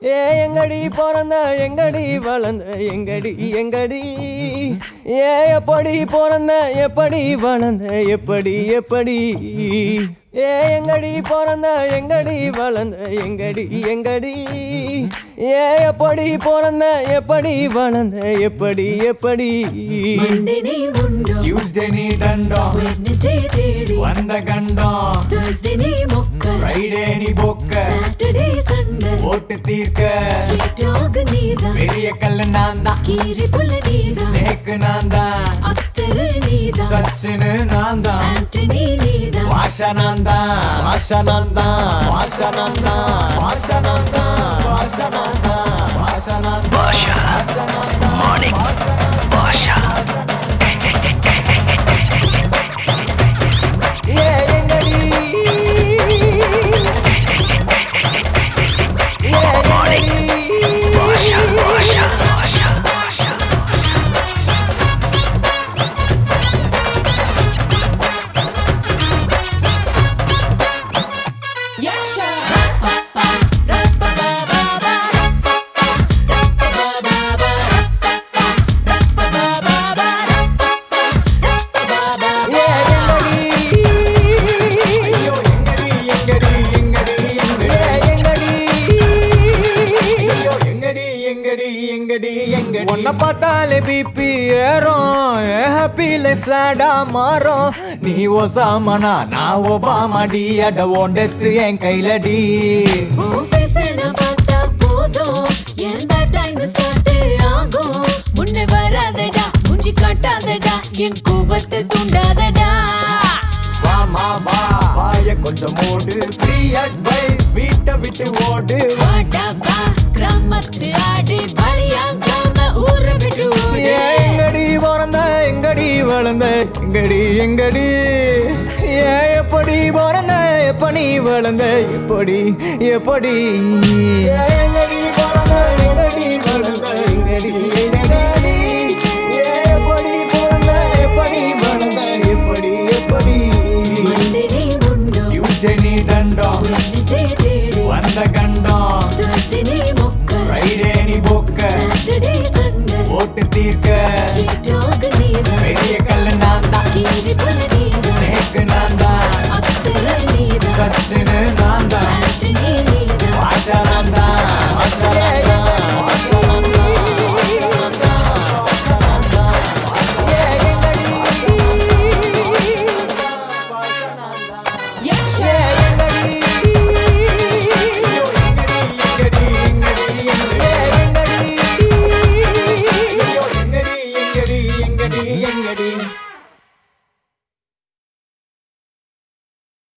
ஏ எங்கடி பிறந்த எங்கடி வளர்ந்த எங்கடி எங்கடி ஏ எப்படி பிறந்த எப்படி வளர்ந்த எப்படி எப்படி ஏ எங்கடி பிறந்த எங்கடி வளர்ந்த எங்கடி எங்கடி ஏ எப்படி பிறந்த எப்படி வளர்ந்த எப்படி எப்படி மண்டே நீ உண்டோ டியூஸ்டே நீ தண்டம் வெட்னஸ்டே தேடி வந்த கண்டம் Thursday நீ மொக்க ஃப்ரைடே நீ பொக்க சாட்டர்டே சண்டே ஓட்டு தீர்க்க ஸ்ட்ரீட் டாக் நீதான் பெரிய கல்லு நான் தான் கீரி புள்ள நீதான் ஸ்னேக்கு நான் தான் அத்தரு நீதான் சச்சினு நான் தான் ஆண்டனி நீதான் பாஷா நான் தான் பாஷா நான் தான் பாஷா நான் தான் பாஷா நான் தான் பாஷா நான் தான் பாஷா நான் தான் பாஷா நான் தான் ஏ எங்கடி ஏ எங்கடி ஏ எங்கடி ஐயோ எங்கடி எங்கடி எங்கடி எங்கடி ஏ எங்கடி ஐயோ எங்கடி எங்கடி எங்கடி எங்கடி உன்னை பார்த்தாலே பிபி ஏறும் ஏ ஹாப்பி லைஃப் ஸ்லாடா மாறும் நீ ஒசாமனா நான் ஒபாமாடி அட ஓண்டெத்து என் கையிலடி உன் face அ நான் பார்த்தா போதும் எந்த time start ஆகும். முன்னே வராதடா மூஞ்சி காட்டாதடா என் கோபத்தை தூண்டாதடா வாமா வா வாய கொஞ்சம் மூடு ஃப்ரீ அட்வைஸ் வீட்டை விட்டு ஓடு வாடா வா கிராமத்து ஆடி பலியாகாம ஊரை விட்டு ஓடு ஏ எங்கடி பிறந்த எங்கடி வளர்ந்த எங்கடி எங்கடி ஏ எப்படி பிறந்த எப்படி வளர்ந்த எப்படி எப்படி